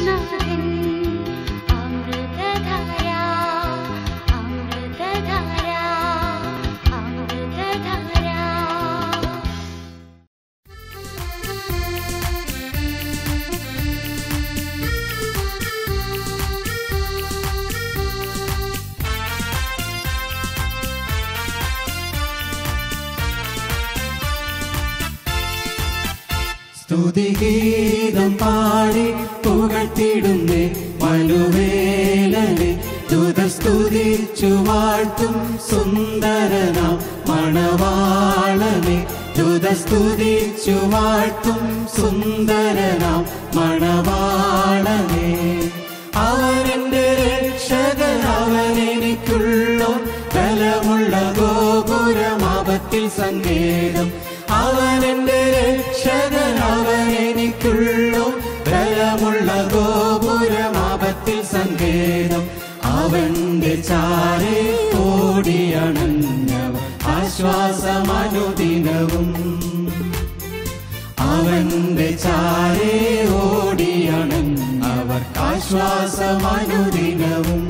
യേശുനാഥൻ അമൃതധാര അമൃതധാര അമൃതധാര സ്തുതിഗീതം പാടി പുകഴ്ത്തിടുന്നേ മനുവേലനെ ദുത സ്തുതിച്ചു വാഴ്ത്തും സുന്ദരനാം മണവാളനെ ദുത സ്തുതിച്ചു വാഴ്ത്തും സുന്ദരനാം മണവാളനെ അവനെന്റെ രക്ഷകൻ അവനെനിക്കുള്ളോ ബലമുള്ള ഗോപുരമാപത്തിൽ സങ്കേതം അവനെന്റെ രക്ഷകൻ അവനെനിക്കുള്ളോ ബലമുള്ള ഗോപുരമാപത്തിൽ സങ്കേതം അവന്റെ ചാരെ ഓടിയണഞ്ഞവർ ആശ്വാസമനുദിനവും അവന്റെ ചാരെ ഓടിയണഞ്ഞവർ ആശ്വാസമനുദിനവും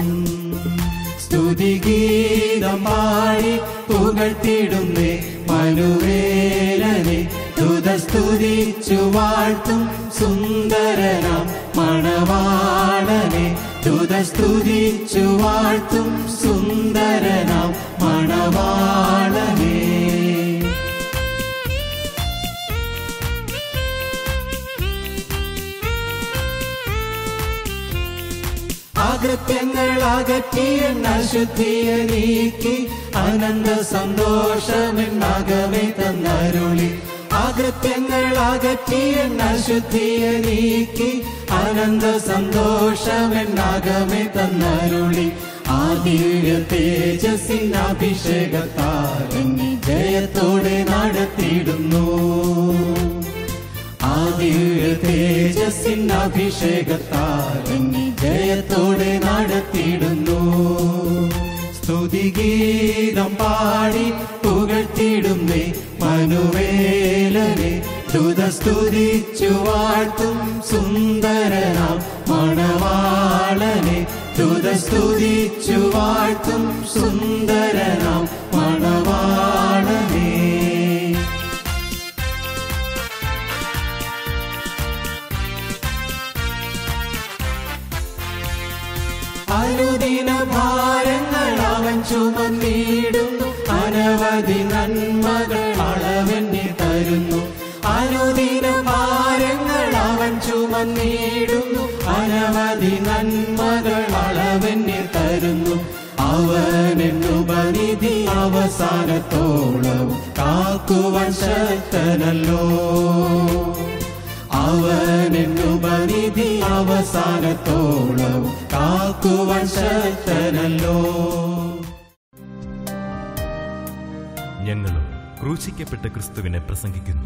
സ്തുതിഗീതം പാടി പുകഴ്ത്തിടുന്നേ മനുവേലനെ ദുത സ്തുതിച്ചു വാഴ്ത്തും സുന്ദരനാം മണവാളനെ ദുത സ്തുതിച്ചു വാഴ്ത്തും സുന്ദരനാം മണവാളനെ അകൃത്യങ്ങൾ അകറ്റിയ അശുദ്ധിയെ നീക്കി അനന്ത സന്തോഷമെന്നകമേ തന്നരുളി അകൃത്യങ്ങൾ അകറ്റിയ അശുദ്ധിയെ നീക്കി അനന്ത സന്തോഷമെന്നകമേ തന്നരുളി ആ ദിവ്യ തേജസ്സിൻ അഭിഷേകത്താൽ എന്നെ ജയത്തോടെ നടത്തിയിടുന്നു ആ ദിവ്യ തേജസ്സിൻ അഭിഷേകത്താൽ എന്നെ ജയത്തോടെ നടത്തിയിടുന്നു സ്തുതിഗീതം പാടി പുകഴ്ത്തിയിടുന്നേ മനുവേലനെ ദുത സ്തുതിച്ചു വാഴ്ത്തും സുന്ദരനാം മണവാളനെ ദുത സ്തുതിച്ചു വാഴ്ത്തും സുന്ദരനാം മണവാളനെ അനുദിന ഭാരങ്ങൾ അവൻ ചുമന്നിടുന്നു അനവധി നന്മകൾ അളവെന്നെ തരുന്നു അനുദിന ഭാരങ്ങൾ അവൻ ചുമന്നിടുന്നു അനവധി നന്മകൾ അളവെന്നെ തരുന്നു അവനെന്നുപനിധി അവസാനത്തോളവും കാക്കുവാൻ ശക്തനല്ലോ അവനെന്നുപനിധി അവസാനത്തോളം കാക്കുവാൻ ശക്തനല്ലോ ഞങ്ങളും ക്രൂശിക്കപ്പെട്ട ക്രിസ്തുവിനെ പ്രസംഗിക്കുന്നു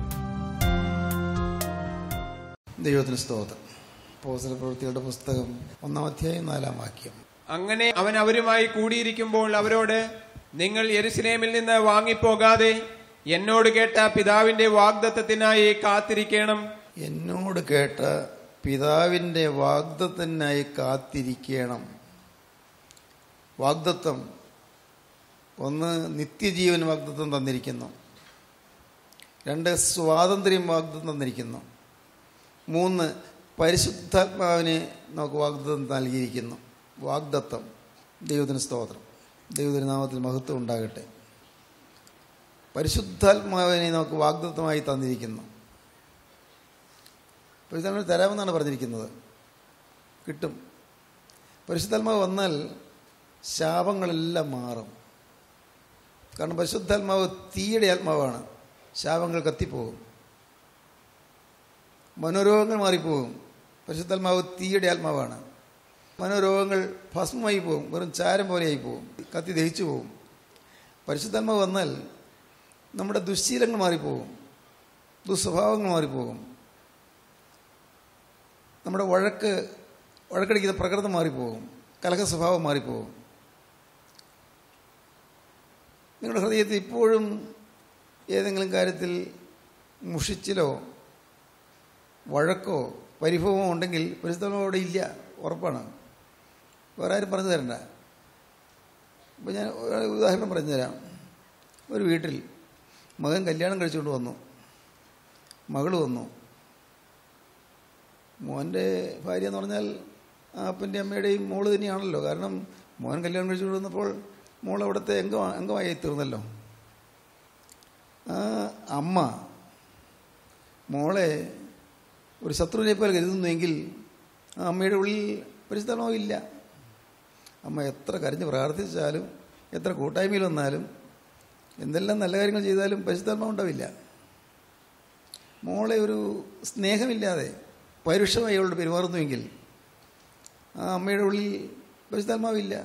ദൈവത്തിന് സ്തോത്രം പോസ്റ്റൽ പ്രവൃത്തികളുടെ പുസ്തകം ഒന്നാം അധ്യായം നാലാം വാക്യം അങ്ങനെ അവൻ അവരുമായി കൂടിയിരിക്കുമ്പോൾ അവരോട് നിങ്ങൾ യെരുസലേമിൽ നിന്ന് വാങ്ങിപ്പോകാതെ എന്നോട് കേട്ട പിതാവിന്റെ വാഗ്ദത്തത്തിനായി കാത്തിരിക്കണം എന്നോട് കേട്ട പിതാവിൻ്റെ വാഗ്ദത്തിനായി കാത്തിരിക്കണം വാഗ്ദത്വം ഒന്ന് നിത്യജീവൻ വാഗ്ദത്വം തന്നിരിക്കുന്നു രണ്ട് സ്വാതന്ത്ര്യം വാഗ്ദത്വം തന്നിരിക്കുന്നു മൂന്ന് പരിശുദ്ധാത്മാവിനെ നമുക്ക് വാഗ്ദത്വം നൽകിയിരിക്കുന്നു വാഗ്ദത്വം ദൈവത്തിന് സ്തോത്രം ദൈവത്തിന് നാമത്തിൽ മഹത്വം ഉണ്ടാകട്ടെ പരിശുദ്ധാത്മാവിനെ നമുക്ക് വാഗ്ദത്വമായി തന്നിരിക്കുന്നു പരിശുദ്ധാത്മാവ് തരാമെന്നാണ് പറഞ്ഞിരിക്കുന്നത് കിട്ടും പരിശുദ്ധാത്മാവ് വന്നാൽ ശാപങ്ങളെല്ലാം മാറും കാരണം പരിശുദ്ധാത്മാവ് തീയുടെ ആത്മാവാണ് ശാപങ്ങൾ കത്തിപ്പോകും മനോരോഗങ്ങൾ മാറിപ്പോകും പരിശുദ്ധാത്മാവ് തീയുടെ ആത്മാവാണ് മനോരോഗങ്ങൾ ഭസ്മമായി പോകും വെറും ചാരം പോലെയായി പോകും കത്തി ദഹിച്ചു പോകും പരിശുദ്ധാത്മാവ് വന്നാൽ നമ്മുടെ ദുശ്ശീലങ്ങൾ മാറിപ്പോകും ദുസ്വഭാവങ്ങൾ മാറിപ്പോകും നമ്മുടെ വഴക്ക് വഴക്കടിക്കുന്ന പ്രകൃതം മാറിപ്പോകും കലഹ സ്വഭാവം മാറിപ്പോകും നിങ്ങളുടെ ഹൃദയത്തിൽ ഇപ്പോഴും ഏതെങ്കിലും കാര്യത്തിൽ മുഷിച്ചിലോ വഴക്കോ പരിഭവമോ ഉണ്ടെങ്കിൽ പരിശുദ്ധമോ അവിടെ ഇല്ല ഉറപ്പാണ് വേറെ ആരും പറഞ്ഞു തരണ്ട ഇപ്പോൾ ഞാൻ ഒരു ഉദാഹരണം പറഞ്ഞു തരാം ഒരു വീട്ടിൽ മകൻ കല്യാണം കഴിച്ചുകൊണ്ട് വന്നു മകൾ വന്നു മോൻ്റെ ഭാര്യ എന്ന് പറഞ്ഞാൽ ആ അപ്പൻ്റെ അമ്മയുടെയും മോള് തന്നെയാണല്ലോ കാരണം മോൻ കല്യാണം കഴിച്ചുകൊണ്ട് വന്നപ്പോൾ മോൾ അവിടുത്തെ അംഗം അംഗമായി തീർന്നല്ലോ ആ അമ്മ മോളെ ഒരു ശത്രുവിനെ പോലെ കരുതുന്നുവെങ്കിൽ ആ അമ്മയുടെ ഉള്ളിൽ പരിശുദ്ധമോ ഇല്ല അമ്മ എത്ര കരഞ്ഞ് പ്രാർത്ഥിച്ചാലും എത്ര കൂട്ടായ്മയിൽ വന്നാലും എന്തെല്ലാം നല്ല കാര്യങ്ങൾ ചെയ്താലും പരിശുദ്ധാത്മ ഉണ്ടാവില്ല മോളെ ഒരു സ്നേഹമില്ലാതെ പരുഷമായി അവളോട് പെരുമാറുന്നുവെങ്കിൽ ആ അമ്മയുടെ ഉള്ളിൽ പരിശുദ്ധാത്മാവില്ല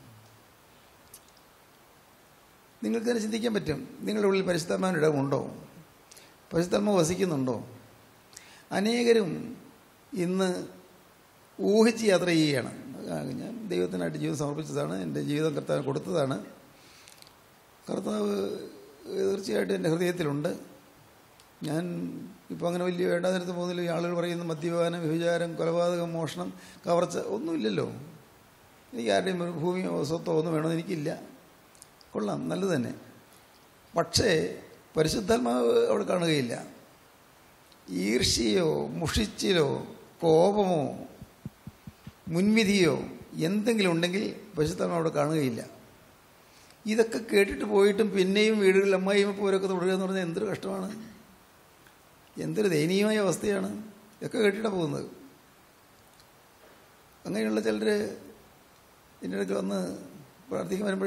നിങ്ങൾക്ക് തന്നെ ചിന്തിക്കാൻ പറ്റും നിങ്ങളുടെ ഉള്ളിൽ പരിശുദ്ധാത്മാവിന് ഇടമുണ്ടോ പരിശുദ്ധാത്മാവ് വസിക്കുന്നുണ്ടോ അനേകരും ഇന്ന് ഊഹിച്ച് യാത്ര ചെയ്യുകയാണ് ആ, ഞാൻ ദൈവത്തിനായിട്ട് ജീവിതം സമർപ്പിച്ചതാണ് എൻ്റെ ജീവിതം കർത്താവ് കൊടുത്തതാണ് കർത്താവ് തീർച്ചയായിട്ടും എൻ്റെ ഹൃദയത്തിലുണ്ട് ഞാൻ ഇപ്പോൾ അങ്ങനെ വലിയ വേണ്ടാതിരത്ത് പോകുന്നില്ല ഈ ആളുകൾ പറയുന്ന മദ്യപാനം വ്യഭിചാരം കൊലപാതകം മോഷണം കവർച്ച ഒന്നുമില്ലല്ലോ എനിക്ക് ആരുടെയും ഒരു ഭൂമിയോ സ്വത്തോ ഒന്നും വേണമെന്ന് എനിക്കില്ല കൊള്ളാം നല്ലത് തന്നെ പക്ഷേ പരിശുദ്ധാത്മാവ് അവിടെ കാണുകയില്ല ഈർഷ്യയോ മുഷിച്ചിലോ കോപമോ മുൻവിധിയോ എന്തെങ്കിലും ഉണ്ടെങ്കിൽ പരിശുദ്ധാത്മാവ് അവിടെ കാണുകയില്ല ഇതൊക്കെ കേട്ടിട്ട് പോയിട്ടും പിന്നെയും വീടുകളിൽ അമ്മായിയും പോരൊക്കെ തുടരുക എന്ന് പറഞ്ഞാൽ എന്തൊരു കഷ്ടമാണ് എന്തൊരു ദയനീയമായ അവസ്ഥയാണ് ഇതൊക്കെ കേട്ടിട്ടാണ് പോകുന്നത് അങ്ങനെയുള്ള ചിലർ ഇതിൻ്റെ ഇടയ്ക്ക് വന്ന് പ്രാർത്ഥിക്കാൻ വരുമ്പോൾ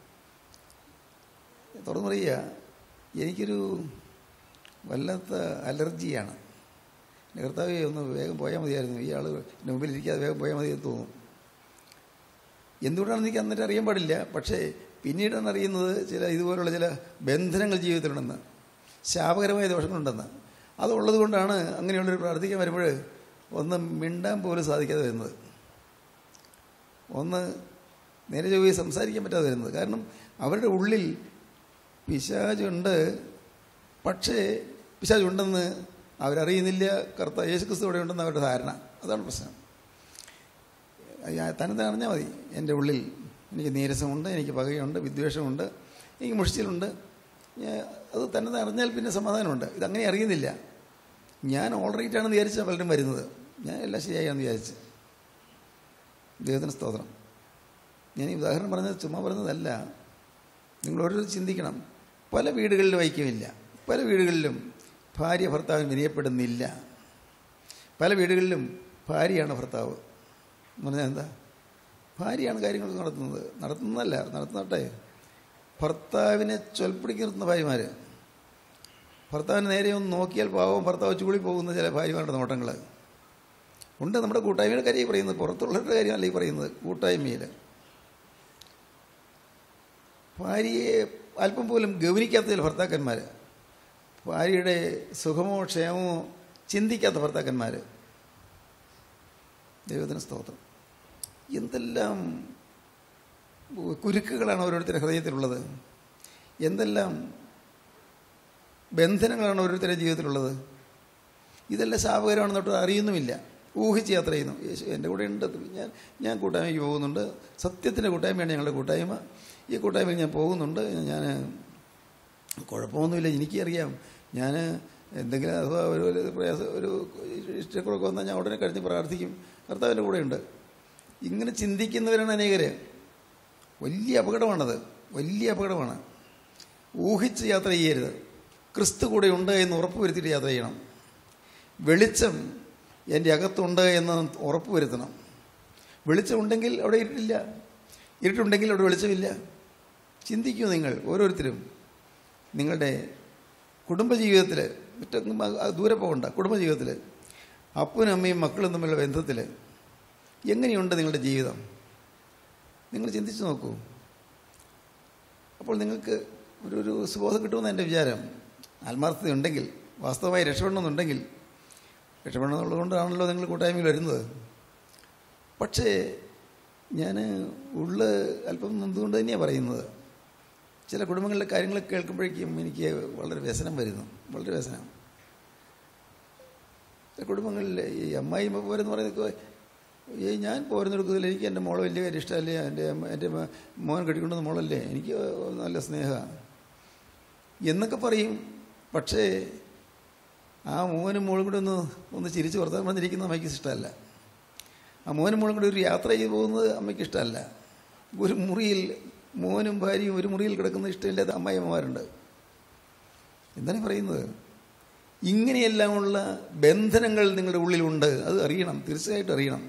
തുറന്നു പറയുക എനിക്കൊരു വല്ലാത്ത അലർജിയാണ് എൻ്റെ കർത്താവെ ഒന്ന് വേഗം പോയാൽ മതിയായിരുന്നു ഈ ആൾ എൻ്റെ മുമ്പിൽ ഇരിക്കാതെ വേഗം പോയാൽ മതി എന്ന് തോന്നും എന്തുകൊണ്ടാണെന്ന് എനിക്ക് അന്നേരം അറിയാൻ പാടില്ല പക്ഷേ പിന്നീടാണ് അറിയുന്നത് ചില ഇതുപോലുള്ള ചില ബന്ധനങ്ങൾ ജീവിതത്തിലുണ്ടെന്ന് ശാപകരമായ ദോഷങ്ങളുണ്ടെന്ന് അതുള്ളത് കൊണ്ടാണ് അങ്ങനെയുള്ളൊരു പ്രാർത്ഥിക്കാൻ വരുമ്പോൾ ഒന്ന് മിണ്ടാൻ പോലും സാധിക്കാതെ വരുന്നത് ഒന്ന് നേരെ ചൊവ്വയെ സംസാരിക്കാൻ പറ്റാതെ വരുന്നത് കാരണം അവരുടെ ഉള്ളിൽ പിശാചുണ്ട് പക്ഷേ പിശാചുണ്ടെന്ന് അവരറിയുന്നില്ല കർത്ത യേശുക്രിസ്തു ഇവിടെ ഉണ്ടെന്ന് അവരുടെ ധാരണ അതാണ് പ്രശ്നം തന്നെ അറിഞ്ഞാൽ മതി എൻ്റെ ഉള്ളിൽ എനിക്ക് നീരസമുണ്ട് എനിക്ക് പകയുണ്ട് വിദ്വേഷമുണ്ട് എനിക്ക് മുഷിച്ചിലുണ്ട് ഞാൻ- അത് തന്നെ അറിഞ്ഞാൽ പിന്നെ സമാധാനമുണ്ട് ഇതങ്ങനെ അറിയുന്നില്ല ഞാൻ ഓൾ റൈറ്റ് ആണെന്ന് വിചാരിച്ചാൽ പലരും വരുന്നത് ഞാൻ എല്ലാം ശരിയായെന്ന് വിചാരിച്ച് ദൈവത്തിന് സ്തോത്രം ഞാൻ ഈ ഉദാഹരണം പറഞ്ഞത് ചുമ്മാ പറഞ്ഞതല്ല നിങ്ങൾ ഓരോരുത്തർ ചിന്തിക്കണം പല വീടുകളിലും ഐക്യമില്ല പല വീടുകളിലും ഭാര്യ ഭർത്താവിന് വിനയപ്പെടുന്നില്ല പല വീടുകളിലും ഭാര്യയാണ് ഭർത്താവ് എന്ന് പറഞ്ഞാൽ എന്താ ഭാര്യയാണ് കാര്യങ്ങൾ നടത്തുന്നത് നടത്തുന്നതല്ല നടത്തുന്നട്ടെ ഭർത്താവിനെ ചൊൽപ്പിടിക്ക് നിർത്തുന്ന ഭാര്യമാർ ഭർത്താവിന് നേരെ ഒന്ന് നോക്കിയാൽ പാവം ഭർത്താവ് ചൂളി പോകുന്ന ചില ഭാര്യമാരുടെ നോട്ടങ്ങൾ ഉണ്ട് നമ്മുടെ കൂട്ടായ്മയുടെ കാര്യം ഈ പറയുന്നത് പുറത്തുള്ളവരുടെ കാര്യമല്ല ഈ പറയുന്നത് കൂട്ടായ്മയിൽ ഭാര്യയെ അല്പം പോലും ഗൗനിക്കാത്ത ചില ഭർത്താക്കന്മാർ ഭാര്യയുടെ സുഖമോ ക്ഷേമമോ ചിന്തിക്കാത്ത ഭർത്താക്കന്മാർ ദൈവത്തിന് സ്തോത്രം എന്തെല്ലാം കുരുക്കുകളാണ് ഓരോരുത്തരുടെ ഹൃദയത്തിലുള്ളത് എന്തെല്ലാം ബന്ധനങ്ങളാണ് ഓരോരുത്തരുടെ ജീവിതത്തിലുള്ളത് ഇതെല്ലാം ശാപകരമാണെന്ന് തൊട്ട് അറിയുന്നുമില്ല ഊഹിച്ച് യാത്ര ചെയ്യുന്നു യേശു എൻ്റെ കൂടെ ഉണ്ട് ഞാൻ ഞാൻ കൂട്ടായ്മയ്ക്ക് പോകുന്നുണ്ട് സത്യത്തിൻ്റെ കൂട്ടായ്മയാണ് ഞങ്ങളുടെ കൂട്ടായ്മ ഈ കൂട്ടായ്മയ്ക്ക് ഞാൻ പോകുന്നുണ്ട് ഞാൻ കുഴപ്പമൊന്നുമില്ല എനിക്കറിയാം ഞാൻ എന്തെങ്കിലും അഥവാ ഒരു ഒരു പ്രയാസം ഒരു ഇഷ്ടക്കുറൊക്കെ വന്നാൽ ഞാൻ ഉടനെ കഴിഞ്ഞ് പ്രാർത്ഥിക്കും കർത്താവിൻ്റെ കൂടെയുണ്ട് ഇങ്ങനെ ചിന്തിക്കുന്നവരാണ് അനേകർ വലിയ അപകടമാണത് വലിയ അപകടമാണ് ഊഹിച്ച് യാത്ര ചെയ്യരുത് ക്രിസ്തു കൂടെ ഉണ്ട് എന്ന് ഉറപ്പ് വരുത്തിയിട്ട് യാത്ര ചെയ്യണം വെളിച്ചം എൻ്റെ അകത്തുണ്ട് എന്ന് ഉറപ്പ് വരുത്തണം വെളിച്ചമുണ്ടെങ്കിൽ അവിടെ ഇരുട്ടില്ല ഇരുട്ടുണ്ടെങ്കിൽ അവിടെ വെളിച്ചമില്ല ചിന്തിക്കൂ നിങ്ങൾ ഓരോരുത്തരും നിങ്ങളുടെ കുടുംബജീവിതത്തിൽ മറ്റൊന്നും ദൂരെ പോകണ്ട കുടുംബജീവിതത്തിൽ അപ്പനും അമ്മയും മക്കളും തമ്മിലുള്ള ബന്ധത്തിൽ എങ്ങനെയുണ്ട് നിങ്ങളുടെ ജീവിതം നിങ്ങൾ ചിന്തിച്ച് നോക്കൂ അപ്പോൾ നിങ്ങൾക്ക് ഒരു ഒരു സുബോധം കിട്ടുമെന്ന് എൻ്റെ വിചാരം ആത്മാർത്ഥതയുണ്ടെങ്കിൽ വാസ്തവമായി രക്ഷപ്പെടണമെന്നുണ്ടെങ്കിൽ രക്ഷപ്പെടണമെന്നുള്ളതുകൊണ്ടാണല്ലോ നിങ്ങൾ കൂട്ടായ്മയിൽ വരുന്നത് പക്ഷേ ഞാൻ ഉള്ള അല്പം നൊന്തുകൊണ്ട് തന്നെയാണ് പറയുന്നത് ചില കുടുംബങ്ങളിലെ കാര്യങ്ങൾ കേൾക്കുമ്പോഴേക്കും എനിക്ക് വളരെ വ്യസനം വരുന്നു വളരെ വ്യസനം ചില കുടുംബങ്ങളിൽ ഈ അമ്മായിമ്മ പോരെന്ന് പറയുന്നത് ഏയ് ഞാൻ പോരുന്നെടുക്കുന്നതിൽ എനിക്ക് എൻ്റെ മോളെ വലിയ കാര്യം ഇഷ്ടമല്ലേ എൻ്റെ അമ്മ- എൻ്റെ മ- മോൻ കെട്ടിക്കൊണ്ടുവന്ന മോളല്ലേ എനിക്ക് നല്ല സ്നേഹമാണ് എന്നൊക്കെ പറയും പക്ഷേ ആ മോനും മോളും കൂടെ ഒന്ന് ഒന്ന് ചിരിച്ച് വർത്താൻ വന്നിരിക്കുന്ന അമ്മയ്ക്ക് ഇഷ്ടമല്ല ആ മോനും മോളും കൂടി ഒരു യാത്ര ചെയ്ത് പോകുന്നത് അമ്മയ്ക്ക് ഇഷ്ടമല്ല ഒരു മുറിയിൽ മോനും ഭാര്യയും ഒരു മുറിയിൽ കിടക്കുന്ന ഇഷ്ടമില്ലാത്ത അമ്മായിമ്മമാരുണ്ട് എന്താണ് പറയുന്നത് ഇങ്ങനെയെല്ലാമുള്ള ബന്ധനങ്ങൾ നിങ്ങളുടെ ഉള്ളിലുണ്ട് അത് അറിയണം തീർച്ചയായിട്ടും അറിയണം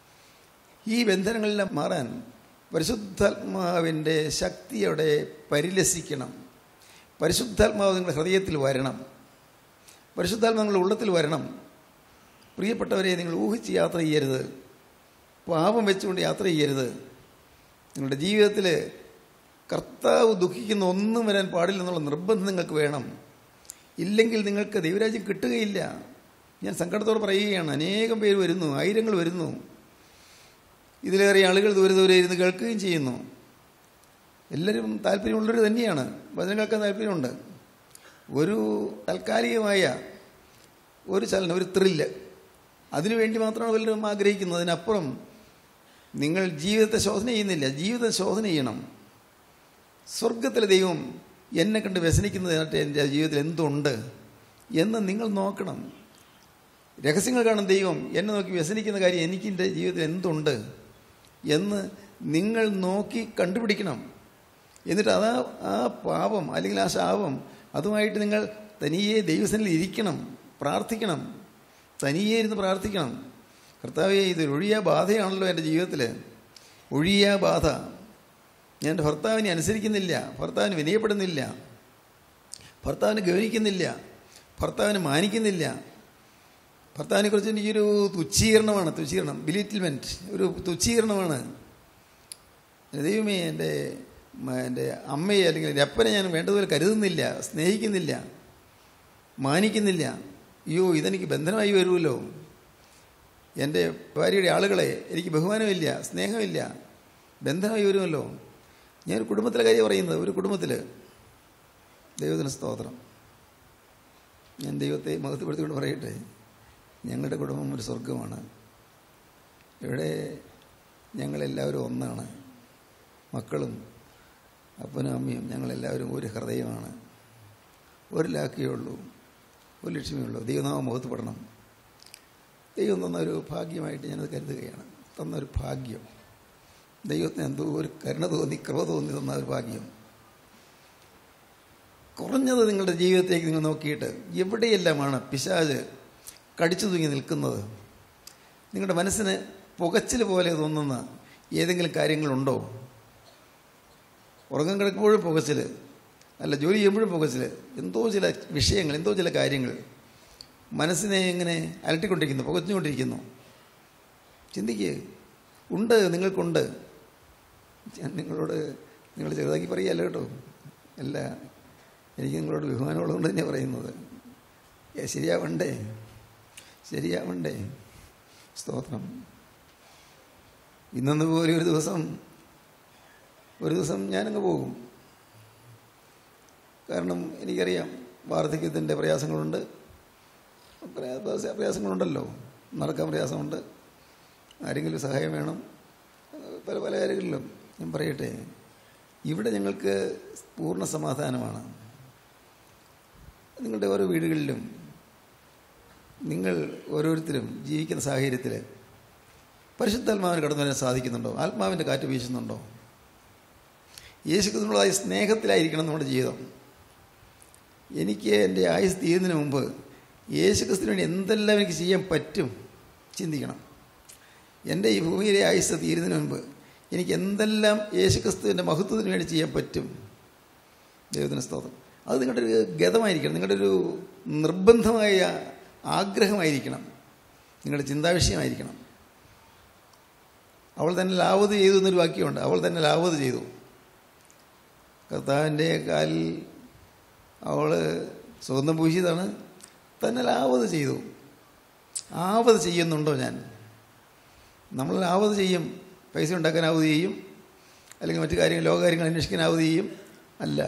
ഈ ബന്ധനങ്ങളെല്ലാം മാറാൻ പരിശുദ്ധാത്മാവിൻ്റെ ശക്തി അവിടെ പരിലസിക്കണം പരിശുദ്ധാത്മാവ് നിങ്ങളുടെ ഹൃദയത്തിൽ വരണം പരിശുദ്ധാത്മാവ് നിങ്ങളുടെ ഉള്ളത്തിൽ വരണം പ്രിയപ്പെട്ടവരെ നിങ്ങൾ ഊഹിച്ച് യാത്ര ചെയ്യരുത് പാപം വെച്ചുകൊണ്ട് യാത്ര ചെയ്യരുത് നിങ്ങളുടെ ജീവിതത്തിൽ കർത്താവ് ദുഃഖിക്കുന്ന ഒന്നും വരാൻ പാടില്ലെന്നുള്ള നിർബന്ധം നിങ്ങൾക്ക് വേണം ഇല്ലെങ്കിൽ നിങ്ങൾക്ക് ദൈവരാജ്യം കിട്ടുകയില്ല ഞാൻ സങ്കടത്തോടെ പറയുകയാണ് അനേകം പേര് വരുന്നു ആയിരങ്ങൾ വരുന്നു ഇതിലേറെ ആളുകൾ ദൂരെ ദൂരെ ഇരുന്ന് കേൾക്കുകയും ചെയ്യുന്നു എല്ലാവരും താല്പര്യമുള്ളവർ തന്നെയാണ് വചനം കേൾക്കാൻ താല്പര്യമുണ്ട് ഒരു താൽക്കാലികമായ ഒരു ചലനം ഒരു ത്രില്ല് അതിനുവേണ്ടി മാത്രമാണ് വല്ലതും ആഗ്രഹിക്കുന്നത് അതിനപ്പുറം നിങ്ങൾ ജീവിതത്തെ ശോധന ചെയ്യുന്നില്ല ജീവിതം ശോധന ചെയ്യണം സ്വർഗത്തിലെ ദൈവം എന്നെ കണ്ട് വ്യസനിക്കുന്നതിനായിട്ട് എൻ്റെ ജീവിതത്തിൽ എന്തുണ്ട് എന്ന് നിങ്ങൾ നോക്കണം രഹസ്യങ്ങൾ കാണുന്ന ദൈവം എന്നെ നോക്കി വ്യസനിക്കുന്ന കാര്യം എനിക്ക് എൻ്റെ ജീവിതത്തിൽ എന്തുണ്ട് എന്ന് നിങ്ങൾ നോക്കി കണ്ടുപിടിക്കണം എന്നിട്ട് അതാ ആ പാപം അല്ലെങ്കിൽ ആ ശാപം അതുമായിട്ട് നിങ്ങൾ തനിയെ ദൈവസനിൽ ഇരിക്കണം പ്രാർത്ഥിക്കണം തനിയെ ഇരുന്ന് പ്രാർത്ഥിക്കണം കർത്താവെ ഇത് ഒഴിയ ബാധയാണല്ലോ എൻ്റെ ജീവിതത്തിൽ ഒഴിയ ബാധ ഞാൻ എൻ്റെ ഭർത്താവിനെ അനുസരിക്കുന്നില്ല ഭർത്താവിന് വിനയപ്പെടുന്നില്ല ഭർത്താവിനെ ഗൗനിക്കുന്നില്ല ഭർത്താവിനെ മാനിക്കുന്നില്ല ഭർത്താവിനെ കുറിച്ച് എനിക്കൊരു തുച്ഛീകരണമാണ് തുച്ഛീകരണം ബിലിറ്റിൽമെൻറ്റ് ഒരു തുച്ഛീകരണമാണ് ദൈവമേ എൻ്റെ മ- എൻ്റെ അമ്മയെ അല്ലെങ്കിൽ എൻ്റെ അപ്പനെ ഞാൻ വേണ്ടതുപോലെ കരുതുന്നില്ല സ്നേഹിക്കുന്നില്ല മാനിക്കുന്നില്ല അയ്യോ ഇതെനിക്ക് ബന്ധനമായി വരുമല്ലോ എൻ്റെ ഭാര്യയുടെ ആളുകളെ എനിക്ക് ബഹുമാനമില്ല സ്നേഹമില്ല ബന്ധനമായി വരുമല്ലോ ഞാൻ ഒരു കുടുംബത്തിലെ കാര്യം പറയുന്നത് ഒരു കുടുംബത്തിൽ ദൈവത്തിന് സ്തോത്രം ഞാൻ ദൈവത്തെ മഹത്വപ്പെടുത്തിക്കൊണ്ട് പറയട്ടെ ഞങ്ങളുടെ കുടുംബം ഒരു സ്വർഗമാണ് ഇവിടെ ഞങ്ങളെല്ലാവരും ഒന്നാണ് മക്കളും അപ്പനും അമ്മയും ഞങ്ങളെല്ലാവരും ഒരു ഹൃദയമാണ് ഒരു ലാക്കിയേ ഉള്ളൂ ഒരു ലക്ഷ്യമേ ഉള്ളൂ ദൈവനാമം മുഖത്തുപെടണം ദൈവം തന്ന ഒരു ഭാഗ്യമായിട്ട് ഞാനത് കരുതുകയാണ് തന്നൊരു ഭാഗ്യം ദൈവത്തിന് എന്തോ ഒരു കരുണ തോന്നി കൃപ തോന്നി തന്ന ഒരു ഭാഗ്യം കുറഞ്ഞത് നിങ്ങളുടെ ജീവിതത്തേക്ക് നിങ്ങൾ നോക്കിയിട്ട് എവിടെയെല്ലാമാണ് പിശാജ് കടിച്ചു തൂങ്ങി നിൽക്കുന്നത് നിങ്ങളുടെ മനസ്സിന് പുകച്ചിൽ പോലെ തോന്നുന്ന ഏതെങ്കിലും കാര്യങ്ങളുണ്ടോ ഉറങ്ങാൻ കിടക്കുമ്പോഴും പുകച്ചിൽ അല്ല ജോലി ചെയ്യുമ്പോഴും പുകച്ചിൽ എന്തോ ചില വിഷയങ്ങൾ എന്തോ ചില കാര്യങ്ങൾ മനസ്സിനെ ഇങ്ങനെ അലട്ടിക്കൊണ്ടിരിക്കുന്നു പുകച്ചുകൊണ്ടിരിക്കുന്നു ചിന്തിക്കുക ഉണ്ട് നിങ്ങൾക്കുണ്ട് ഞാൻ നിങ്ങളോട് നിങ്ങൾ ചെറുതാക്കി പറയുകയല്ല കേട്ടോ അല്ല എനിക്ക് നിങ്ങളോട് ബഹുമാനമുള്ളതുകൊണ്ട് തന്നെ പറയുന്നത് ഏ, ശരിയാവണ്ടേ ശരിയാവണ്ടേ സ്തോത്രം ഇന്നെന്ന് പോലെ ഒരു ദിവസം ഒരു ദിവസം ഞാനങ്ങ് പോകും കാരണം എനിക്കറിയാം വാർദ്ധക്യത്തിൻ്റെ പ്രയാസങ്ങളുണ്ട് പ്രയാസ- പ്രയാസങ്ങളുണ്ടല്ലോ നടക്കാൻ പ്രയാസമുണ്ട് ആരെങ്കിലും സഹായം വേണം പല പല കാര്യങ്ങളിലും ഞാൻ പറയട്ടെ ഇവിടെ ഞങ്ങൾക്ക് പൂർണ്ണ സമാധാനമാണ് നിങ്ങളുടെ ഓരോ വീടുകളിലും നിങ്ങൾ ഓരോരുത്തരും ജീവിക്കുന്ന സാഹചര്യത്തിൽ പരിശുദ്ധാത്മാവിന് കടന്നു വരാൻ സാധിക്കുന്നുണ്ടോ ആത്മാവിൻ്റെ കാറ്റ് വീശുന്നുണ്ടോ യേശുക്രിസ്തുവിനുള്ളതായ സ്നേഹത്തിലായിരിക്കണം നമ്മുടെ ജീവിതം എനിക്ക് എൻ്റെ ആയുസ് തീരുന്നതിന് മുമ്പ് യേശുക്രിസ്തുവിന് വേണ്ടി എന്തെല്ലാം എനിക്ക് ചെയ്യാൻ പറ്റും ചിന്തിക്കണം എൻ്റെ ഈ ഭൂമിയിലെ ആയുസ് തീരുന്നതിന് മുമ്പ് എനിക്ക് എന്തെല്ലാം യേശുക്രിസ്തുവിൻ്റെ മഹത്വത്തിന് വേണ്ടി ചെയ്യാൻ പറ്റും ദൈവത്തിന് സ്തോത്രം അത് നിങ്ങളുടെ ഒരു ഗതമായിരിക്കണം നിങ്ങളുടെ ഒരു നിർബന്ധമായ ആഗ്രഹമായിരിക്കണം നിങ്ങളുടെ ചിന്താവിഷയമായിരിക്കണം അവൾ തന്നെ ലാവത് ചെയ്തു എന്നൊരു വാക്യമുണ്ട് അവൾ തന്നെ ലാവത് ചെയ്തു കർത്താവിൻ്റെ കാലിൽ അവൾ സുഗന്ധം പൂശിയതാണ് തന്നെ ലാവത് ചെയ്തു ആവത് ചെയ്യുന്നുണ്ടോ ഞാൻ നമ്മൾ ആവത് ചെയ്യും പൈസ ഉണ്ടാക്കാൻ ആവത് ചെയ്യും അല്ലെങ്കിൽ മറ്റു കാര്യങ്ങൾ ലോകകാര്യങ്ങൾ അന്വേഷിക്കാൻ ആവത് ചെയ്യും അല്ല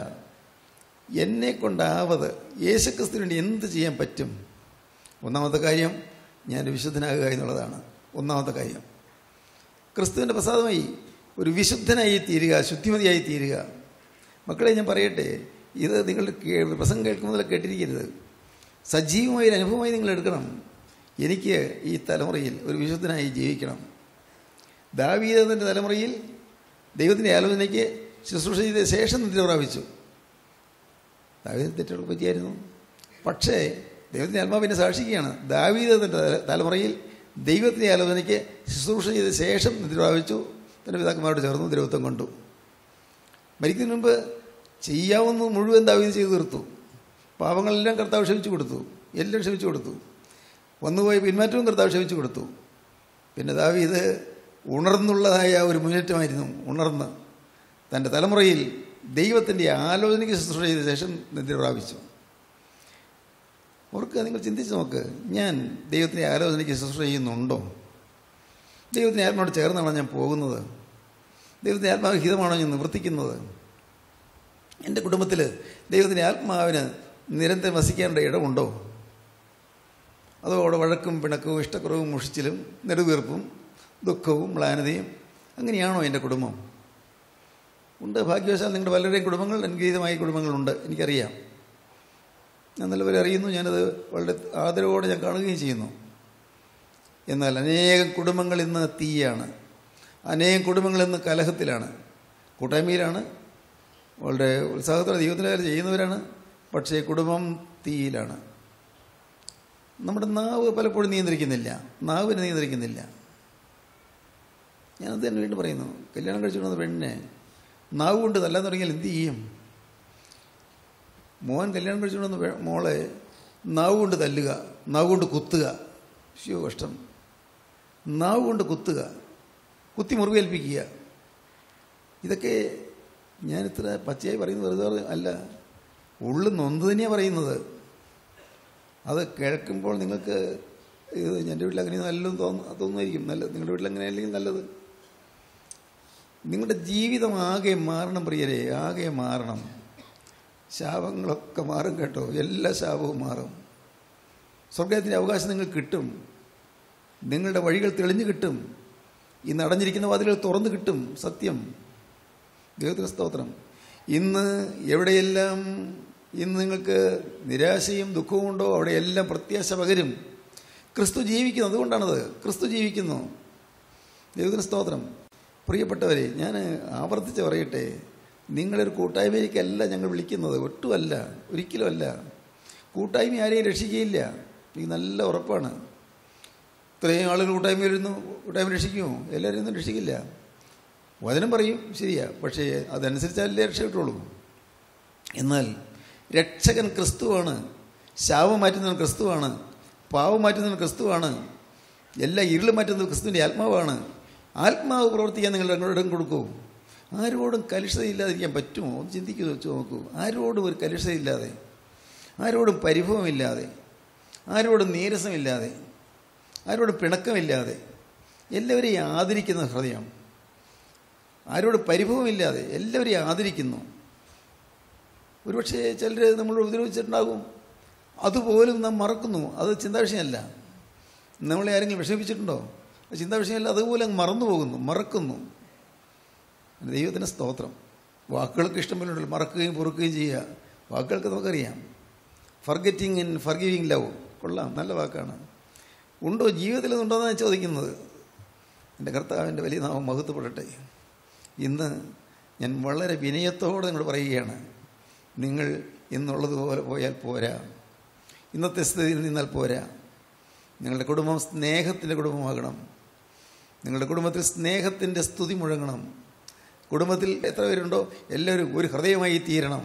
എന്നെ കൊണ്ടാവത് യേശുക്രിസ്തുവിന് വേണ്ടി എന്ത് ചെയ്യാൻ പറ്റും ഒന്നാമത്തെ കാര്യം ഞാൻ വിശുദ്ധനാകുക എന്നുള്ളതാണ് ഒന്നാമത്തെ കാര്യം ക്രിസ്തുവിൻ്റെ പ്രസാദമായി ഒരു വിശുദ്ധനായി തീരുക ശുദ്ധിമതിയായി തീരുക മക്കളെ ഞാൻ പറയട്ടെ ഇത് നിങ്ങൾ കേ- പ്രസംഗം കേൾക്കുമ്പോൾ കേട്ടിരിക്കരുത് സജീവമായ ഒരു അനുഭവമായി നിങ്ങൾ എടുക്കണം എനിക്ക് ഈ തലമുറയിൽ ഒരു വിശുദ്ധനായി ജീവിക്കണം ദാവീദത്തിൻ്റെ തലമുറയിൽ ദൈവത്തിൻ്റെ ആലോചനയ്ക്ക് ശുശ്രൂഷ ചെയ്ത ശേഷം നിദ്ര പ്രാപിച്ചു ദാവീദ് തെറ്റുകൾ പറ്റിയായിരുന്നു പക്ഷേ ദൈവത്തിൻ്റെ ആത്മാവിനെ സാക്ഷിക്കുകയാണ് ദാവീദത്തിൻ്റെ തല- തലമുറയിൽ ദൈവത്തിൻ്റെ ആലോചനയ്ക്ക് ശുശ്രൂഷ ചെയ്ത ശേഷം നിദ്ര പ്രാപിച്ചു തൻ്റെ പിതാക്കന്മാരോട് ചേർന്നു ദ്രവത്വം കൊണ്ടു മരിക്കുന്നതിന് മുമ്പ് ചെയ്യാവുന്ന മുഴുവൻ ദാവീദ് ചെയ്തു തീർത്തു പാപങ്ങളെല്ലാം കർത്താവ് ക്ഷമിച്ചു കൊടുത്തു എല്ലാം ക്ഷമിച്ചു കൊടുത്തു വന്നുപോയ പിന്മാറ്റവും കർത്താവ് ക്ഷമിച്ചു കൊടുത്തു പിന്നെ ദാവീദ് ഉണർന്നുള്ളതായ ഒരു മുന്നേറ്റമായിരുന്നു ഉണർന്ന് തൻ്റെ തലമുറയിൽ ദൈവത്തിൻ്റെ ആലോചനയ്ക്ക് ശുശ്രൂഷ ചെയ്ത ശേഷം നിദ്ര പ്രാപിച്ചു ഓർക്കുക നിങ്ങൾ ചിന്തിച്ച് നോക്ക് ഞാൻ ദൈവത്തിൻ്റെ ആലോചനയ്ക്ക് ശുശ്രൂഷ ചെയ്യുന്നുണ്ടോ ദൈവത്തിൻ്റെ ആത്മാവോട് ചേർന്നാണോ ഞാൻ പോകുന്നത് ദൈവത്തിൻ്റെ ആത്മാവ് ഹിതമാണോ ഞാൻ നിവർത്തിക്കുന്നത് എൻ്റെ കുടുംബത്തിൽ ദൈവത്തിൻ്റെ ആത്മാവിന് നിരന്തരം വസിക്കേണ്ട ഇടമുണ്ടോ അതോ അവിടെ വഴക്കും പിണക്കവും ഇഷ്ടക്കുറവും മുഷിച്ചിലും നെടുവീർപ്പും ദുഃഖവും മ്ലാനതയും അങ്ങനെയാണോ എൻ്റെ കുടുംബം ഉണ്ട് ഭാഗ്യവശാൽ നിങ്ങളുടെ പലരുടെയും കുടുംബങ്ങൾ അനുഗ്രഹീതമായ കുടുംബങ്ങളുണ്ട് എനിക്കറിയാം ഞാൻ നല്ലപോലെ അറിയുന്നു ഞാനത് വളരെ ആദരവോടെ ഞാൻ കാണുകയും ചെയ്യുന്നു എന്നാൽ അനേകം കുടുംബങ്ങൾ ഇന്ന് തീയാണ് അനേകം കുടുംബങ്ങൾ ഇന്ന് കലഹത്തിലാണ് കൂട്ടായ്മയിലാണ് വളരെ ഉത്സാഹത്തോടെ ദൈവത്തിൻ്റെ കാര്യം ചെയ്യുന്നവരാണ് പക്ഷേ കുടുംബം തീയിലാണ് നമ്മുടെ നാവ് പലപ്പോഴും നിയന്ത്രിക്കുന്നില്ല നാവിനെ നിയന്ത്രിക്കുന്നില്ല ഞാനത് തന്നെ വീണ്ടും പറയുന്നു കല്യാണം കഴിച്ചുകൊണ്ടുവന്ന പെണ്ണിനെ നാവ് കൊണ്ട് തല്ലാൻ തുടങ്ങിയാൽ എന്ത് ചെയ്യും മോൻ കല്യാണം കഴിച്ചുകൊണ്ടുവന്ന പെ- മോളെ നാവ് കൊണ്ട് തല്ലുക നാവ് കൊണ്ട് കുത്തുക ശിവ കഷ്ടം നാവ് കൊണ്ട് കുത്തുക കുത്തി മുറിവേൽപ്പിക്കുക ഇതൊക്കെ ഞാനിത്ര പച്ചയായി പറയുന്നത് വെറുതെ അല്ല ഉള്ളിൽ നൊന്ത് തന്നെയാണ് പറയുന്നത് അത് കേൾക്കുമ്പോൾ നിങ്ങൾക്ക് ഇത് എൻ്റെ വീട്ടിൽ അങ്ങനെ നല്ലതെന്ന് തോന്നു തോന്നുമായിരിക്കും നല്ലത് നിങ്ങളുടെ വീട്ടിൽ അങ്ങനെ അല്ലെങ്കിൽ നല്ലത് നിങ്ങളുടെ ജീവിതം ആകെ മാറണം പ്രിയരെ ആകെ മാറണം ശാപങ്ങളൊക്കെ മാറും കേട്ടോ എല്ലാ ശാപവും മാറും സ്വർഗത്തിൻ്റെ അവകാശം നിങ്ങൾക്ക് കിട്ടും നിങ്ങളുടെ വഴികൾ തെളിഞ്ഞു കിട്ടും ഈ നടഞ്ഞിരിക്കുന്ന വാതിലുകൾ തുറന്നു കിട്ടും സത്യം ദൈവത്തിന് സ്തോത്രം ഇന്ന് എവിടെയെല്ലാം ഇന്ന് നിങ്ങൾക്ക് നിരാശയും ദുഃഖവും ഉണ്ടോ അവിടെയെല്ലാം പ്രത്യാശ പകരും ക്രിസ്തു ജീവിക്കുന്നു അതുകൊണ്ടാണത് ക്രിസ്തു ജീവിക്കുന്നു ദൈവത്തിന് സ്തോത്രം പ്രിയപ്പെട്ടവരെ ഞാൻ ആവർത്തിച്ച് പറയട്ടെ നിങ്ങളൊരു കൂട്ടായ്മയിലേക്കല്ല ഞങ്ങൾ വിളിക്കുന്നത് ഒട്ടുമല്ല ഒരിക്കലുമല്ല കൂട്ടായ്മ ആരെയും രക്ഷിക്കുകയില്ല എനിക്ക് നല്ല ഉറപ്പാണ് ഇത്രയും ആളുകൾ കൂട്ടായ്മ വരുന്നു കൂട്ടായ്മ രക്ഷിക്കുമോ എല്ലാവരും ഒന്നും രക്ഷിക്കില്ല വചനം പറയും ശരിയാ പക്ഷേ അതനുസരിച്ചല്ലേ രക്ഷ കിട്ടുള്ളൂ എന്നാൽ രക്ഷകൻ ക്രിസ്തുവാണ് ശാപം മാറ്റുന്നവൻ ക്രിസ്തുവാണ് പാവം മാറ്റുന്നവൻ ക്രിസ്തുവാണ് എല്ലാ ഇരുളും മാറ്റുന്നത് ക്രിസ്തുവിൻ്റെ ആത്മാവാണ് ആത്മാവ് പ്രവർത്തിക്കാൻ നിങ്ങൾ രണ്ടോടും കൊടുക്കൂ ആരോടും കലുഷതയില്ലാതിരിക്കാൻ പറ്റുമോ ഒന്ന് ചിന്തിക്കൂ വെച്ച് നോക്കൂ ആരോടും ഒരു കലുഷതയില്ലാതെ ആരോടും പരിഭവമില്ലാതെ ആരോടും നീരസമില്ലാതെ ആരോടും പിണക്കമില്ലാതെ എല്ലാവരെയും ആദരിക്കുന്ന ഹൃദയം ആരോടും പരിഭവമില്ലാതെ എല്ലാവരെയും ആദരിക്കുന്നു ഒരുപക്ഷെ ചിലർ നമ്മൾ ഉപദ്രവിച്ചിട്ടുണ്ടാകും അതുപോലും നാം മറക്കുന്നു അത് ചിന്താവിഷയമല്ല നമ്മളെ ആരെങ്കിലും വിഷമിപ്പിച്ചിട്ടുണ്ടോ അത് ചിന്താവിഷയമല്ല അതുപോലെ അങ്ങ് മറന്നു പോകുന്നു മറക്കുന്നു ദൈവത്തിന് സ്തോത്രം വാക്കുകൾക്ക് ഇഷ്ടം പോലെ ഉണ്ടല്ലോ മറക്കുകയും പൊറുക്കുകയും ചെയ്യുക വാക്കുകൾക്ക് നമുക്കറിയാം ഫർഗറ്റിംഗ് ഇൻ ഫർഗിവിങ് ലവ് കൊള്ളാം നല്ല വാക്കാണ് ഉണ്ടോ ജീവിതത്തിൽ ഉണ്ടോയെന്നാണ് ഞാൻ ചോദിക്കുന്നത് എൻ്റെ കർത്താവിൻ്റെ വലിയ നാമം മഹത്വപ്പെടട്ടെ ഇന്ന് ഞാൻ വളരെ വിനയത്തോടെ നിങ്ങളോട് പറയുകയാണ് നിങ്ങൾ ഇന്നുള്ളതുപോലെ പോയാൽ പോരാ ഇന്നത്തെ സ്ഥിതിയിൽ നിന്നാൽ പോരാ നിങ്ങളുടെ കുടുംബം സ്നേഹത്തിൻ്റെ കുടുംബമാകണം നിങ്ങളുടെ കുടുംബത്തിൽ സ്നേഹത്തിൻ്റെ സ്തുതി മുഴങ്ങണം കുടുംബത്തിൽ എത്ര പേരുണ്ടോ എല്ലാവരും ഒരു ഹൃദയമായി തീരണം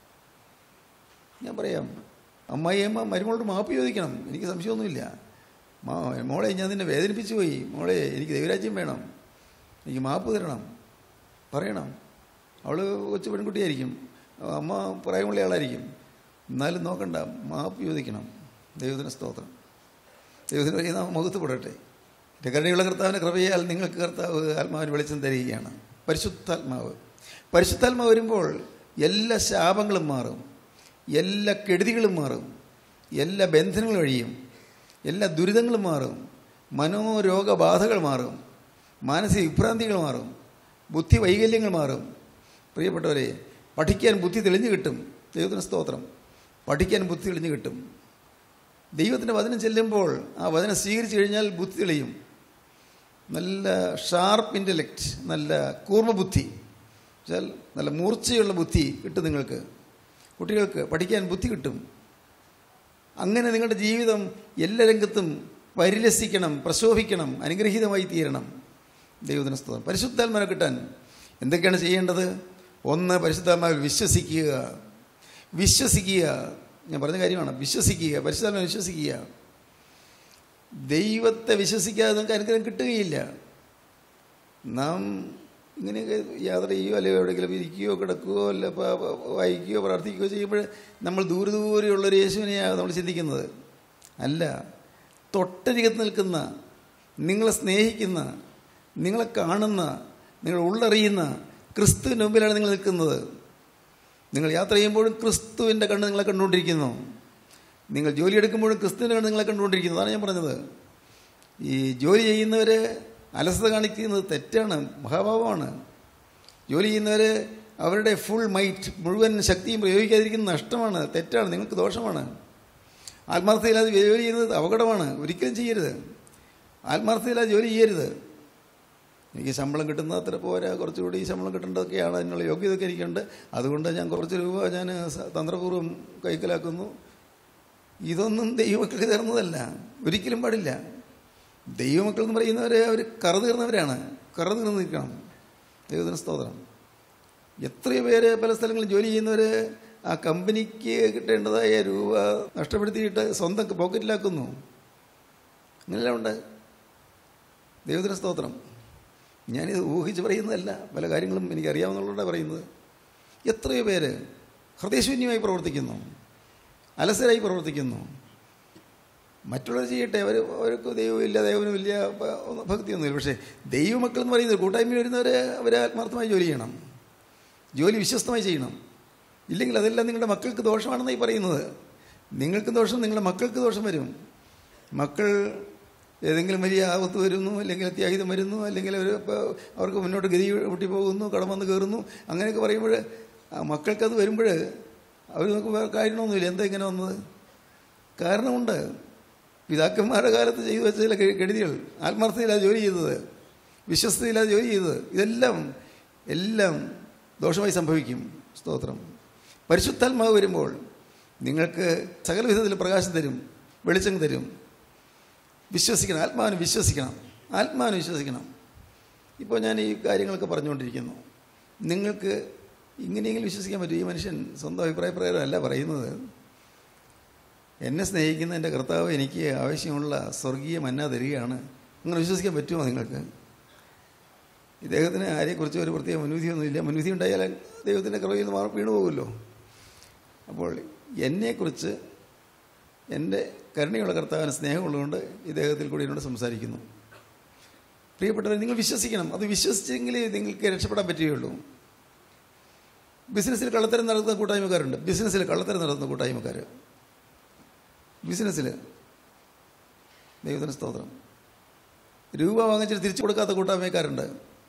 ഞാൻ പറയാം അമ്മായിയമ്മ മരുമോളോട് മാപ്പ് ചോദിക്കണം എനിക്ക് സംശയമൊന്നുമില്ല മാ മോളെ ഞാൻ നിന്നെ വേദനിപ്പിച്ചു പോയി മോളെ എനിക്ക് ദൈവരാജ്യം വേണം എനിക്ക് മാപ്പ് തരണം പറയണം അവൾ കൊച്ചു പെൺകുട്ടിയായിരിക്കും അമ്മ പ്രായമുള്ള ആളായിരിക്കും എന്നാലും നോക്കണ്ട മാപ്പ് ചോദിക്കണം ദൈവത്തിന് സ്തോത്രം ദൈവത്തിന് വലിയ നാം മുഖത്തുപെടട്ടെ എൻ്റെ കരുണയുള്ള കർത്താവിൻ്റെ കൃപയാൽ നിങ്ങൾക്ക് കർത്താവ് ആത്മാവിന് വെളിച്ചം തരികയാണ് പരിശുദ്ധാത്മാവ് പരിശുദ്ധാത്മാവ് വരുമ്പോൾ എല്ലാ ശാപങ്ങളും മാറും എല്ലാ കെടുതികളും മാറും എല്ലാ ബന്ധനങ്ങളും ഒഴിയും എല്ലാ ദുരിതങ്ങളും മാറും മനോരോഗബാധകൾ മാറും മാനസിക വിഭ്രാന്തികൾ മാറും ബുദ്ധി വൈകല്യങ്ങൾ മാറും പ്രിയപ്പെട്ടവരെ പഠിക്കാൻ ബുദ്ധി തെളിഞ്ഞു കിട്ടും ദൈവത്തിന് സ്തോത്രം പഠിക്കാൻ ബുദ്ധി തെളിഞ്ഞു കിട്ടും ദൈവത്തിൻ്റെ വചനം ചെല്ലുമ്പോൾ ആ വചനം സ്വീകരിച്ചു കഴിഞ്ഞാൽ ബുദ്ധി തെളിയും നല്ല ഷാർപ്പ് ഇൻ്റലക്റ്റ് നല്ല കൂർമ്മ ബുദ്ധി വെച്ചാൽ നല്ല മൂർച്ചയുള്ള ബുദ്ധി കിട്ടും നിങ്ങൾക്ക് കുട്ടികൾക്ക് പഠിക്കാൻ ബുദ്ധി കിട്ടും അങ്ങനെ നിങ്ങളുടെ ജീവിതം എല്ലാ രംഗത്തും പരിലസിക്കണം പ്രശോഭിക്കണം അനുഗ്രഹീതമായി തീരണം ദൈവത്തിന് സ്തോത്രം പരിശുദ്ധാത്മാരെ കിട്ടാൻ എന്തൊക്കെയാണ് ചെയ്യേണ്ടത് ഒന്ന് പരിശുദ്ധാത്മാവിൽ വിശ്വസിക്കുക വിശ്വസിക്കുക ഞാൻ പറഞ്ഞ കാര്യമാണ് വിശ്വസിക്കുക പരിശുദ്ധാത്മാവിൽ വിശ്വസിക്കുക ദൈവത്തെ വിശ്വസിക്കാതെ നമുക്ക് അനുഗ്രഹം കിട്ടുകയില്ല നാം ഇങ്ങനെയൊക്കെ യാത്ര ചെയ്യുകയോ അല്ലെങ്കിൽ എവിടെയെങ്കിലും ഇരിക്കുകയോ കിടക്കുകയോ അല്ല പ- പ- വായിക്കുകയോ പ്രാർത്ഥിക്കുകയോ ചെയ്യുമ്പോൾ നമ്മൾ ദൂരെ ദൂരെയുള്ളൊരു യേശുവിനെയാണ് നമ്മൾ ചിന്തിക്കുന്നത് അല്ല തൊട്ടരികത്ത് നിൽക്കുന്ന നിങ്ങളെ സ്നേഹിക്കുന്ന നിങ്ങളെ കാണുന്ന നിങ്ങൾ ഉള്ളറിയുന്ന ക്രിസ്തുവിൻ്റെ മുമ്പിലാണ് നിങ്ങൾ നിൽക്കുന്നത് നിങ്ങൾ യാത്ര ചെയ്യുമ്പോഴും ക്രിസ്തുവിൻ്റെ കണ്ണ് നിങ്ങളെ കണ്ടുകൊണ്ടിരിക്കുന്നു നിങ്ങൾ ജോലി എടുക്കുമ്പോഴും ക്രിസ്തുവിൻ്റെ കണ്ണ് നിങ്ങളെ കണ്ടുകൊണ്ടിരിക്കുന്നു അതാണ് ഞാൻ പറഞ്ഞത് ഈ ജോലി ചെയ്യുന്നവർ അലസത കാണിക്കുന്നത് തെറ്റാണ് മഹാഭാവമാണ് ജോലി ചെയ്യുന്നവർ അവരുടെ ഫുൾ മൈറ്റ് മുഴുവൻ ശക്തിയും പ്രയോഗിക്കാതിരിക്കുന്നത് നഷ്ടമാണ് തെറ്റാണ് നിങ്ങൾക്ക് ദോഷമാണ് ആത്മാർത്ഥതയില്ലാതെ ജോലി ചെയ്യുന്നത് അപകടമാണ് ഒരിക്കലും ചെയ്യരുത് ആത്മാർത്ഥതയില്ലാതെ ജോലി ചെയ്യരുത് എനിക്ക് ശമ്പളം കിട്ടുന്ന അത്ര പോരാ കുറച്ചുകൂടി ശമ്പളം കിട്ടേണ്ടതൊക്കെയാണ് അതിനുള്ള യോഗ്യതയൊക്കെ എനിക്കുണ്ട് അതുകൊണ്ട് ഞാൻ കുറച്ച് രൂപ ഞാൻ സ- തന്ത്രപൂർവ്വം കൈക്കലാക്കുന്നു ഇതൊന്നും ദൈവമക്കൾക്ക് തരുന്നതല്ല ഒരിക്കലും പാടില്ല ദൈവമക്കൾ എന്ന് പറയുന്നവരെ അവർ കറതീർന്നവരാണ് കറതീർന്ന് നിൽക്കണം ദൈവത്തിന് സ്തോത്രം എത്രയോ പേര് പല സ്ഥലങ്ങളിൽ ജോലി ചെയ്യുന്നവർ ആ കമ്പനിക്ക് കിട്ടേണ്ടതായ രൂപ നഷ്ടപ്പെടുത്തിയിട്ട് സ്വന്തം പോക്കറ്റിലാക്കുന്നു അങ്ങനെല്ലാം ഉണ്ട് ദൈവത്തിന് സ്തോത്രം ഞാനിത് ഊഹിച്ച് പറയുന്നതല്ല പല കാര്യങ്ങളും എനിക്കറിയാവുന്നതുകൊണ്ടാണ് പറയുന്നത് എത്രയോ പേര് ഹൃദയശൂന്യമായി പ്രവർത്തിക്കുന്നു അലസരായി പ്രവർത്തിക്കുന്നു മറ്റുള്ളവർ ചെയ്യട്ടെ അവർ അവർക്ക് ദൈവമില്ല ദൈവനുമില്ല പ- ഒന്നും ഭക്തിയൊന്നുമില്ല പക്ഷേ ദൈവമക്കൾ എന്ന് പറയുന്നത് കൂട്ടായ്മയിൽ വരുന്നവർ അവർ ആത്മാർത്ഥമായി ജോലി ചെയ്യണം ജോലി വിശ്വസ്തമായി ചെയ്യണം ഇല്ലെങ്കിൽ അതെല്ലാം നിങ്ങളുടെ മക്കൾക്ക് ദോഷമാണെന്നായി പറയുന്നത് നിങ്ങൾക്ക് ദോഷം നിങ്ങളുടെ മക്കൾക്ക് ദോഷം വരും മക്കൾ ഏതെങ്കിലും വലിയ ആപത്ത് വരുന്നു അല്ലെങ്കിൽ അത്യാഹിതം വരുന്നു അല്ലെങ്കിൽ അവർ ഇപ്പോൾ അവർക്ക് മുന്നോട്ട് ഗതി പൊട്ടി പോകുന്നു കടം വന്ന് കയറുന്നു അങ്ങനെയൊക്കെ പറയുമ്പോൾ ആ മക്കൾക്കത് വരുമ്പോൾ അവർ നമുക്ക് വേറെ കാര്യമൊന്നുമില്ല എന്താ ഇങ്ങനെ വന്നത് കാരണമുണ്ട് പിതാക്കന്മാരുടെ കാലത്ത് ചെയ്തു വെച്ച ചില കെ- കെടുതികൾ ആത്മാർത്ഥതയില്ലാതെ ജോലി ചെയ്തത് വിശ്വസ്തയില്ലാതെ ജോലി ചെയ്തത് ഇതെല്ലാം എല്ലാം ദോഷമായി സംഭവിക്കും സ്തോത്രം പരിശുദ്ധാത്മാവ് വരുമ്പോൾ നിങ്ങൾക്ക് സകല വിധത്തിൽ പ്രകാശം തരും വെളിച്ചം തരും വിശ്വസിക്കണം ആത്മാവിന് വിശ്വസിക്കണം ആത്മാവിന് വിശ്വസിക്കണം ഇപ്പോൾ ഞാൻ ഈ കാര്യങ്ങളൊക്കെ പറഞ്ഞുകൊണ്ടിരിക്കുന്നു നിങ്ങൾക്ക് ഇങ്ങനെയെങ്കിലും വിശ്വസിക്കാൻ പറ്റും ഈ മനുഷ്യൻ സ്വന്തം അഭിപ്രായ പ്രകാരമല്ല പറയുന്നത് എന്നെ സ്നേഹിക്കുന്ന എൻ്റെ കർത്താവ് എനിക്ക് ആവശ്യമുള്ള സ്വർഗീയ മന്ന തരികയാണ് അങ്ങനെ വിശ്വസിക്കാൻ പറ്റുമോ നിങ്ങൾക്ക് ഇദ്ദേഹത്തിന് ആരെക്കുറിച്ച് ഒരു പ്രത്യേക മുൻവിധിയൊന്നുമില്ല മുൻവിധി ഉണ്ടായാൽ ദൈവത്തിൻ്റെ കൃപയിൽ നിന്ന് മാറി വീണു പോകുമല്ലോ അപ്പോൾ എന്നെക്കുറിച്ച് എൻ്റെ കരുണയുള്ള കർത്താവിന് സ്നേഹമുള്ളതുകൊണ്ട് ഇദ്ദേഹത്തിൽ കൂടി എന്നോട് സംസാരിക്കുന്നു പ്രിയപ്പെട്ടവർ നിങ്ങൾ വിശ്വസിക്കണം അത് വിശ്വസിച്ചെങ്കിലേ നിങ്ങൾക്ക് രക്ഷപ്പെടാൻ പറ്റുകയുള്ളൂ ബിസിനസ്സിൽ കള്ളത്തരം നടത്തുന്ന കൂട്ടായ്മക്കാരുണ്ട് ബിസിനസ്സിൽ കള്ളത്തരം നടത്തുന്ന കൂട്ടായ്മക്കാർ ബിസിനസ്സിൽ ദൈവത്തിന് സ്തോത്രം രൂപ വാങ്ങിച്ചിട്ട് തിരിച്ചു കൊടുക്കാത്ത കൂട്ടായ്മക്കാരുണ്ട്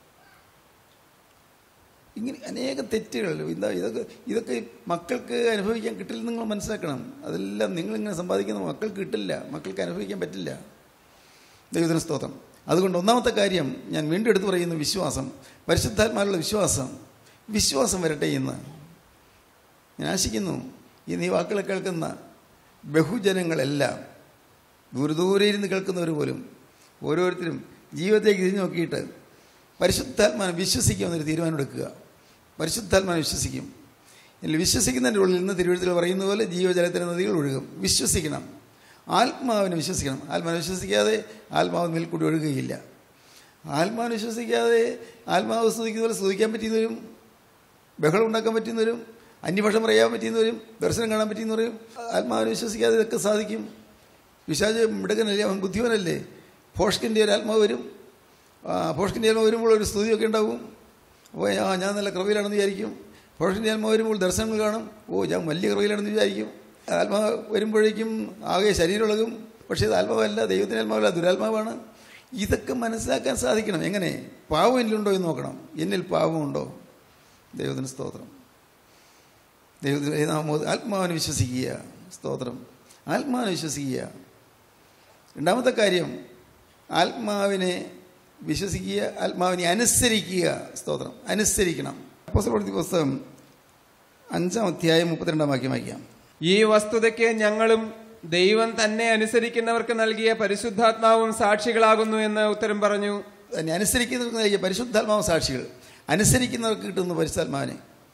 ഇങ്ങനെ അനേകം തെറ്റുകൾ എന്താ ഇതൊക്കെ ഇതൊക്കെ മക്കൾക്ക് അനുഭവിക്കാൻ കിട്ടില്ലെന്ന് നിങ്ങൾ മനസ്സിലാക്കണം അതെല്ലാം നിങ്ങളിങ്ങനെ സമ്പാദിക്കുന്ന മക്കൾക്ക് കിട്ടില്ല മക്കൾക്ക് അനുഭവിക്കാൻ പറ്റില്ല ദൈവത്തിന് സ്തോത്രം അതുകൊണ്ട് ഒന്നാമത്തെ കാര്യം ഞാൻ വീണ്ടും എടുത്തു പറയുന്ന വിശ്വാസം പരിശുദ്ധാത്മാരുടെ വിശ്വാസം വിശ്വാസം വരട്ടെ ഇന്ന് ഞാൻ ആശിക്കുന്നു ഇന്ന് ഈ വാക്കുകൾ കേൾക്കുന്ന ബഹുജനങ്ങളെല്ലാം ദൂരെ ദൂരെ ഇരുന്ന് കേൾക്കുന്നവർ പോലും ഓരോരുത്തരും ജീവിതത്തേക്ക് തിരിഞ്ഞു നോക്കിയിട്ട് പരിശുദ്ധാത്മാനെ വിശ്വസിക്കുമെന്നൊരു തീരുമാനമെടുക്കുക പരിശുദ്ധാത്മാനെ വിശ്വസിക്കും ഇതിൽ വിശ്വസിക്കുന്നതിൻ്റെ ഉള്ളിൽ നിന്ന് തിരുവഴുത്തിൽ പറയുന്ന പോലെ ജീവജലത്തിന് നദികൾ ഒഴുകും വിശ്വസിക്കണം ആത്മാവിനെ വിശ്വസിക്കണം ആത്മാവിനെ വിശ്വസിക്കാതെ ആത്മാവ് മേൽക്കൂടി ഒഴുകുകയില്ല ആത്മാവിനെ വിശ്വസിക്കാതെ ആത്മാവ് സ്തുതിക്കുന്ന പോലെ സ്തുതിക്കാൻ പറ്റുന്നവരും ബഹളം ഉണ്ടാക്കാൻ പറ്റുന്നവരും അന്യഭാഷ പറയാൻ പറ്റുന്നവരും ദർശനം കാണാൻ പറ്റുന്നവരും ആത്മാവിനെ വിശ്വസിക്കാതെ ഇതൊക്കെ സാധിക്കും വിശാജ് മിടുക്കനല്ലേ അവൻ ബുദ്ധിവനല്ലേ ഫോഷ്കിൻ്റെ ഒരു ആത്മാവ് വരും ആ, ഫോഷ്കിൻ്റെ ആത്മാവ് വരുമ്പോൾ ഒരു സ്തുതിയൊക്കെ ഉണ്ടാവും അപ്പോൾ ആ ഞാൻ നല്ല കൃപയിലാണെന്ന് വിചാരിക്കും ഫോഷ്കിൻ്റെ ആത്മാവ് വരുമ്പോൾ ദർശനങ്ങൾ കാണും ഓ ഞാൻ വലിയ കൃപയിലാണെന്ന് വിചാരിക്കും ആത്മാവ് വരുമ്പോഴേക്കും ആകെ ശരീരമുളകും പക്ഷേ ഇത് ആത്മാവല്ല ദൈവത്തിൻ്റെ ആത്മാവല്ല ദുരാത്മാവാണ് ഇതൊക്കെ മനസ്സിലാക്കാൻ സാധിക്കണം എങ്ങനെ പാവം എന്നിലുണ്ടോ എന്ന് നോക്കണം എന്നിൽ പാവമുണ്ടോ ദൈവത്തിന് സ്തോത്രം ദൈവത്തിന് നാം ആത്മാവിനെ വിശ്വസിക്കുക സ്തോത്രം ആത്മാവിനെ വിശ്വസിക്കുക രണ്ടാമത്തെ കാര്യം ആത്മാവിനെ വിശ്വസിക്കുക ആത്മാവിനെ അനുസരിക്കുക സ്തോത്രം അനുസരിക്കണം അപ്പോസ്തലപ്രവൃത്തി പുസ്തകം അഞ്ചാം അധ്യായം മുപ്പത്തിരണ്ടാം വാക്യം വായിക്കാം ഈ വസ്തുതയ്ക്ക് ഞങ്ങളും ദൈവം തന്നെ അനുസരിക്കുന്നവർക്ക് നൽകിയ പരിശുദ്ധാത്മാവും സാക്ഷികളാകുന്നു എന്ന് ഉത്തരം പറഞ്ഞു തന്നെ അനുസരിക്കുന്നവർക്ക് നൽകിയ പരിശുദ്ധാത്മാവ് സാക്ഷികൾ അനുസരിക്കുന്നവർക്ക് കിട്ടുന്നു പരിശുദ്ധാത്മാവിനെ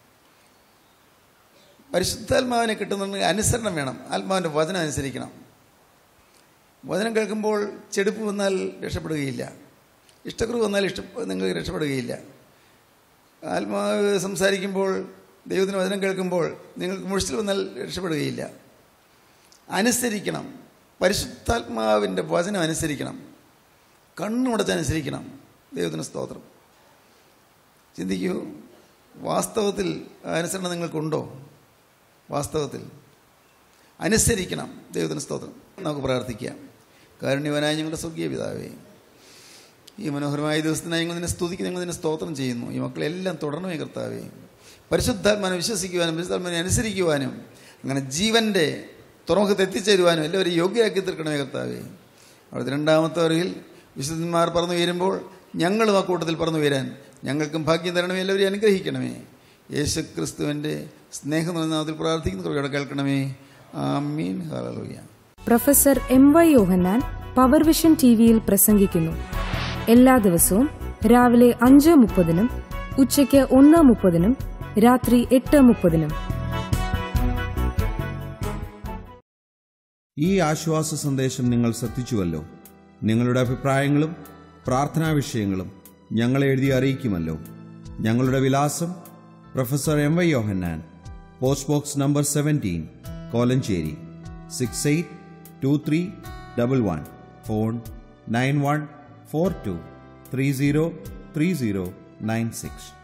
പരിശുദ്ധാത്മാവിനെ കിട്ടുന്നുണ്ടെങ്കിൽ അനുസരണം വേണം ആത്മാവിൻ്റെ വചനം അനുസരിക്കണം വചനം കേൾക്കുമ്പോൾ ചെടുപ്പ് വന്നാൽ രക്ഷപ്പെടുകയില്ല ഇഷ്ടക്കുറവ് വന്നാൽ ഇഷ്ട നിങ്ങൾക്ക് രക്ഷപ്പെടുകയില്ല ആത്മാവ് സംസാരിക്കുമ്പോൾ ദൈവത്തിന് വചനം കേൾക്കുമ്പോൾ നിങ്ങൾക്ക് മുഴിച്ചിൽ വന്നാൽ രക്ഷപ്പെടുകയില്ല അനുസരിക്കണം പരിശുദ്ധാത്മാവിൻ്റെ വചനം അനുസരിക്കണം കണ്ണുമടച്ച് അനുസരിക്കണം ദൈവത്തിന് സ്തോത്രം ചിന്തിക്കൂ വാസ്തവത്തിൽ ആ അനുസരണം നിങ്ങൾക്കുണ്ടോ വാസ്തവത്തിൽ അനുസരിക്കണം ദൈവത്തിന് സ്തോത്രം നമുക്ക് പ്രാർത്ഥിക്കാം കാരുണ്യവനായ ഞങ്ങളുടെ സ്വർഗീയ പിതാവേ ഈ മനോഹരമായ ദിവസത്തിനായി ഞങ്ങൾ നിന്നെ സ്തുതിക്ക് ഞങ്ങൾ നിന്നെ സ്തോത്രം ചെയ്യുന്നു ഈ മക്കളെല്ലാം തുടരണമേ കർത്താവേ പരിശുദ്ധാത്മാനെ വിശ്വസിക്കുവാനും പരിശുദ്ധാത്മാനെ അനുസരിക്കുവാനും അങ്ങനെ ജീവൻ്റെ തുറമുഖത്ത് എത്തിച്ചേരുവാനും എല്ലാവരും യോഗ്യരാക്കി തീർക്കണമേ കർത്താവേ അവിടുത്തെ രണ്ടാമത്തെ അറിവിൽ വിശുദ്ധന്മാർ പറന്നു ഉയരുമ്പോൾ ഞങ്ങളും ആ കൂട്ടത്തിൽ പറന്നു ഉയരാൻ ഞങ്ങൾക്കും ഭാഗ്യം തരണമേ എല്ലാവരെയും അനുഗ്രഹിക്കണമേ യേശു ക്രിസ്തുവിൻ്റെ സ്നേഹം നിറഞ്ഞ നാമത്തിൽ പ്രാർത്ഥിക്കുന്ന കുറേ കേൾക്കണമേ ആമീൻ ഹാലൂയ professor M Y Yohannan power vision T വിയിൽ പ്രസംഗിക്കുന്നു എല്ലാ ദിവസവും രാവിലെ അഞ്ച് മുപ്പതിനും ഉച്ചയ്ക്ക് ഒന്ന് മുപ്പതിനും രാത്രി എട്ട് മുപ്പതിനും ഈ ആശ്വാസ സന്ദേശം നിങ്ങൾ ശ്രദ്ധിച്ചുവല്ലോ നിങ്ങളുടെ അഭിപ്രായങ്ങളും പ്രാർത്ഥനാ വിഷയങ്ങളും ഞങ്ങളെ എഴുതി അറിയിക്കുമല്ലോ ഞങ്ങളുടെ വിലാസം professor M Y Yohannan post box number seventeen Kolenchery six eight two three double one phone nine one four two three zero three zero nine six